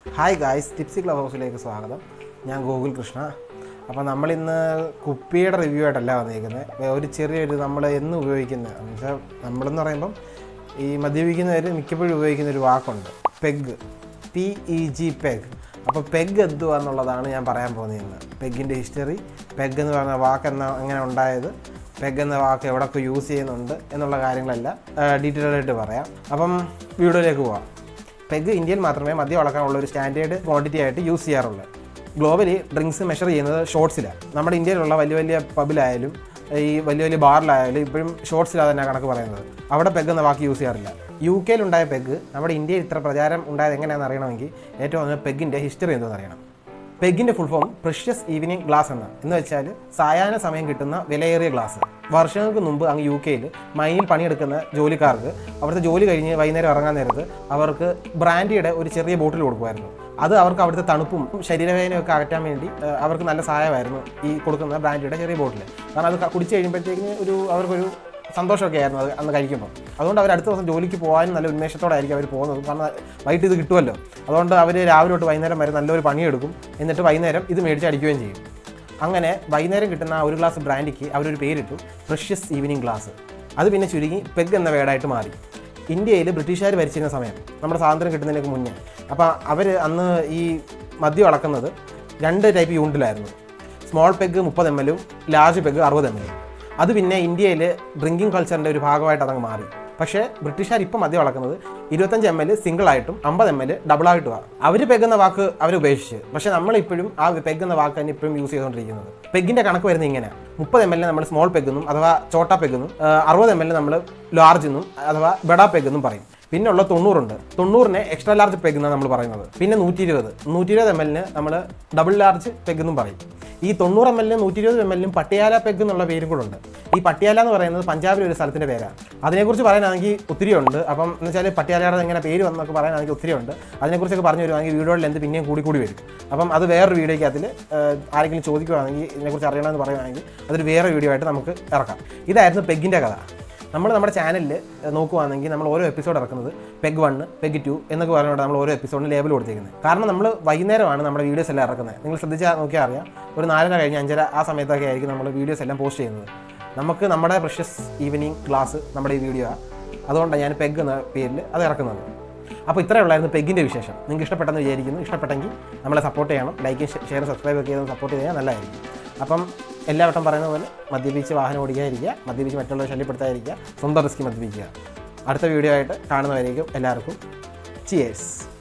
hi guys tipsy club ഹൗസിലേക്ക് സ്വാഗതം ഞാൻ ഗോകുൽ കൃഷ്ണ അപ്പോൾ നമ്മളിന്ന് കുപ്പിയുടെ റിവ്യൂ ആയിട്ടല്ല വന്നിരിക്കുന്നത് ഒരു ചെറിയൊരു നമ്മൾ എന്ന് ഉപയോഗിക്കുന്ന എന്ന് വെച്ചാൽ നമ്മളെന്ന് പറയുമ്പം ഈ മദ്യപിക്കുന്നവർ മിക്കപ്പോഴും ഉപയോഗിക്കുന്ന ഒരു വാക്കുണ്ട് peg P E G peg അപ്പോൾ പെഗ് എന്തുവാ എന്നുള്ളതാണ് ഞാൻ പറയാൻ പോകുന്നത് പെഗിൻ്റെ ഹിസ്റ്ററി പെഗ് എന്ന് പറഞ്ഞ വാക്ക് എന്ന എങ്ങനെ ഉണ്ടായത് പെഗ് എന്ന വാക്ക് എവിടെയൊക്കെ യൂസ് ചെയ്യുന്നുണ്ട് എന്നുള്ള കാര്യങ്ങളെല്ലാം ഡീറ്റെയിൽ ആയിട്ട് പറയാം അപ്പം വീഡിയോയിലേക്ക് പോവാം പെഗ് ഇന്ത്യയിൽ മാത്രമേ മദ്യം അളക്കാനുള്ള ഒരു സ്റ്റാൻഡേർഡ് ക്വാണ്ടിറ്റി ആയിട്ട് യൂസ് ചെയ്യാറുള്ളൂ ഗ്ലോബലി ഡ്രിങ്ക്സ് മെഷർ ചെയ്യുന്നത് ഷോർട്സിലാണ് നമ്മുടെ ഇന്ത്യയിലുള്ള വലിയ വലിയ പബിലായാലും ഈ വലിയ വലിയ ബാറിലായാലും ഇപ്പോഴും ഷോർട്സിലാണ് തന്നെ കണക്ക് പറയുന്നത് അവിടെ പെഗ് എന്ന വാക്ക് യൂസ് ചെയ്യാറില്ല യു കെയിലുണ്ടായ പെഗ് നമ്മുടെ ഇന്ത്യയിൽ ഇത്ര പ്രചാരം ഉണ്ടായത് എങ്ങനെയാണെന്ന് അറിയണമെങ്കിൽ ഏറ്റവും ആദ്യം പെഗിൻ്റെ ഹിസ്റ്ററി എന്തെന്ന് അറിയണം പെഗിന്റെ full form precious evening glass എന്നാണ് എന്ന് വെച്ചാൽ സായാഹ്ന സമയം കിട്ടുന്ന വിലയേറിയ ഗ്ലാസ് വർഷങ്ങൾക്ക് മുമ്പ് അങ്ങ് യു കെയിൽ മൈനിൽ പണിയെടുക്കുന്ന ജോലിക്കാർക്ക് അവിടുത്തെ ജോലി കഴിഞ്ഞ് വൈകുന്നേരം ഇറങ്ങാൻ നേരത്ത് അവർക്ക് ബ്രാൻഡിയുടെ ഒരു ചെറിയ ബോട്ടിൽ കൊടുക്കുമായിരുന്നു അത് അവർക്ക് അവിടുത്തെ തണുപ്പും ശരീരവേദനയും ഒക്കെ അകറ്റാൻ വേണ്ടി ഏഹ്, അവർക്ക് നല്ല സഹായമായിരുന്നു ഈ കൊടുക്കുന്ന ബ്രാൻഡിയുടെ ചെറിയ ബോട്ടിൽ കാരണം അത് ക- കുടിച്ച് കഴിയുമ്പോഴത്തേക്കിന് ഒരു അവർക്കൊരു സന്തോഷമൊക്കെ ആയിരുന്നു അത് അന്ന് കഴിക്കുമ്പോൾ അതുകൊണ്ട് അവർ അടുത്ത ദിവസം ജോലിക്ക് പോകാനും നല്ല ഉന്മേഷത്തോടായിരിക്കും അവർ പോകുന്നത് കാരണം വൈകിട്ട് ഇത് കിട്ടുമല്ലോ അതുകൊണ്ട് അവർ രാവിലെ തൊട്ട് വൈകുന്നേരം വരെ നല്ലൊരു പണിയെടുക്കും എന്നിട്ട് വൈകുന്നേരം ഇത് മേടിച്ച് അടിക്കുകയും ചെയ്യും അങ്ങനെ വൈകുന്നേരം കിട്ടുന്ന ആ ഒരു ഗ്ലാസ് ബ്രാൻഡിക്ക് അവരൊരു പേരിട്ടു പ്രഷ്യസ് ഈവനിങ് ഗ്ലാസ് അത് പിന്നെ ചുരുങ്ങി പെഗ് എന്ന വേർഡായിട്ട് മാറി ഇന്ത്യയിൽ ബ്രിട്ടീഷുകാർ ഭരിച്ചിരുന്ന സമയം നമ്മുടെ സ്വാതന്ത്ര്യം കിട്ടുന്നതിന് മുന്നേ അപ്പോൾ അവർ അന്ന് ഈ മദ്യം അളക്കുന്നത് രണ്ട് ടൈപ്പ് യൂണിറ്റിലായിരുന്നു സ്മോൾ പെഗ് മുപ്പത് എം എല്ലും ലാർജ് പെഗ് അറുപത് എം എല്ലും അത് പിന്നെ ഇന്ത്യയിൽ ഡ്രിങ്കിങ് കൾച്ചറിൻ്റെ ഒരു ഭാഗമായിട്ട് അതങ്ങ് മാറി പക്ഷേ ബ്രിട്ടീഷുകാർ ഇപ്പം മദ്യം അളക്കുന്നത് ഇരുപത്തഞ്ച് എം എൽ സിംഗിൾ ആയിട്ടും അമ്പത് എം എൽ ഡബിൾ ആയിട്ടുമാണ് അവർ പെഗുന്ന വാക്ക് അവർ ഉപേക്ഷിച്ച് പക്ഷേ നമ്മളിപ്പോഴും ആ പെഗുന്ന വാക്ക് തന്നെ ഇപ്പോഴും യൂസ് ചെയ്തുകൊണ്ടിരിക്കുന്നത് പെഗിൻ്റെ കണക്ക് വരുന്നത് ഇങ്ങനെ മുപ്പത് എം എൽ നമ്മൾ സ്മോൾ പെഗെന്നും അഥവാ ചോട്ട പെഗെന്നും അറുപത് എം എൽ നമ്മൾ ലാർജ് എന്നും അഥവാ ബെഡാ പെഗെന്നും പറയും പിന്നെ ഉള്ള തൊണ്ണൂറുണ്ട് തൊണ്ണൂറിന് എക്സ്ട്രാ ലാർജ് പെഗ് എന്നാണ് നമ്മൾ പറയുന്നത് പിന്നെ നൂറ്റി ഇരുപത് നൂറ്റി ഇരുപത് എം എല്ലിന് നമ്മൾ ഡബിൾ ലാർജ് പെഗ് എന്നും പറയും ഈ തൊണ്ണൂറ് എം എല്ലിനും നൂറ്റി ഇരുപത് എം എല്ലിനും പട്ടിയാല പെഗ് എന്നുള്ള പേരും കൂടെ ഉണ്ട് ഈ പട്ടിയാല എന്ന് പറയുന്നത് പഞ്ചാബിലെ ഒരു സ്ഥലത്തിൻ്റെ പേരാണ് അതിനെക്കുറിച്ച് പറയാനാണെങ്കിൽ ഒത്തിരി ഉണ്ട് അപ്പം എന്ന് വെച്ചാൽ പട്ടിയാലയുടെ എങ്ങനെ പേര് വന്നൊക്കെ പറയാനാണെങ്കിൽ ഒത്തിരി ഉണ്ട് അതിനെക്കുറിച്ചൊക്കെ പറഞ്ഞു വരുവാണെങ്കിൽ വീഡിയോയിൽ എന്ത് പിന്നെയും കൂടി കൂടി വരും അപ്പം അത് വേറൊരു വീഡിയോയ്ക്ക് അതിൽ ആരെങ്കിലും ചോദിക്കുവാണെങ്കിൽ ഇതിനെക്കുറിച്ച് അറിയണമെന്ന് പറയുവാണെങ്കിൽ അതൊരു വേറെ വീഡിയോ ആയിട്ട് നമുക്ക് ഇറക്കാം ഇതായിരുന്നു പെഗിൻ്റെ കഥ നമ്മൾ നമ്മുടെ ചാനലിൽ നോക്കുവാണെങ്കിൽ നമ്മൾ ഓരോ എപ്പിസോഡ് ഇറക്കുന്നത് പെഗ് വണ്ണ് പെഗ് ടു എന്നൊക്കെ പറഞ്ഞുകൊണ്ട് നമ്മൾ ഓരോ എപ്പിസോഡിന് ലേബൽ കൊടുത്തിരിക്കുന്നത് കാരണം നമ്മൾ വൈകുന്നേരമാണ് നമ്മുടെ വീഡിയോസ് എല്ലാം ഇറക്കുന്നത് നിങ്ങൾ ശ്രദ്ധിച്ചാൽ നോക്കിയാൽ അറിയാം ഒരു നാലര കഴിഞ്ഞ് അഞ്ചര ആ സമയത്തൊക്കെ ആയിരിക്കും നമ്മൾ വീഡിയോസ് എല്ലാം പോസ്റ്റ് ചെയ്യുന്നത് നമുക്ക് നമ്മുടെ പ്രഷ്യസ് ഈവനിങ് ക്ലാസ് നമ്മുടെ ഈ വീഡിയോ അതുകൊണ്ടാണ് ഞാൻ പെഗ് എന്ന പേരിൽ അത് ഇറക്കുന്നത് അപ്പോൾ ഇത്രയേ ഉള്ളായിരുന്നു പെഗിൻ്റെ വിശേഷം നിങ്ങൾക്ക് ഇഷ്ടപ്പെട്ടെന്ന് വിചാരിക്കുന്നു ഇഷ്ടപ്പെട്ടെങ്കിൽ നമ്മളെ സപ്പോർട്ട് ചെയ്യണം ലൈക്കും ഷെയർ സബ്സ്ക്രൈബ് ഒക്കെ ചെയ്ത് സപ്പോർട്ട് ചെയ്യാൻ നല്ലതായിരിക്കും അപ്പം എല്ലാ വട്ടം പറയുന്ന പോലെ മദ്യപിച്ച് വാഹനം ഓടിക്കാതിരിക്കുക മദ്യപിച്ച് മറ്റുള്ളവരെ ശല്യപ്പെടുത്താതിരിക്കുക സ്വന്തം റിസ്ക് മദ്യപിക്കുക അടുത്ത വീഡിയോ ആയിട്ട് കാണുന്നവരേക്കും എല്ലാവർക്കും ചിയേഴ്സ്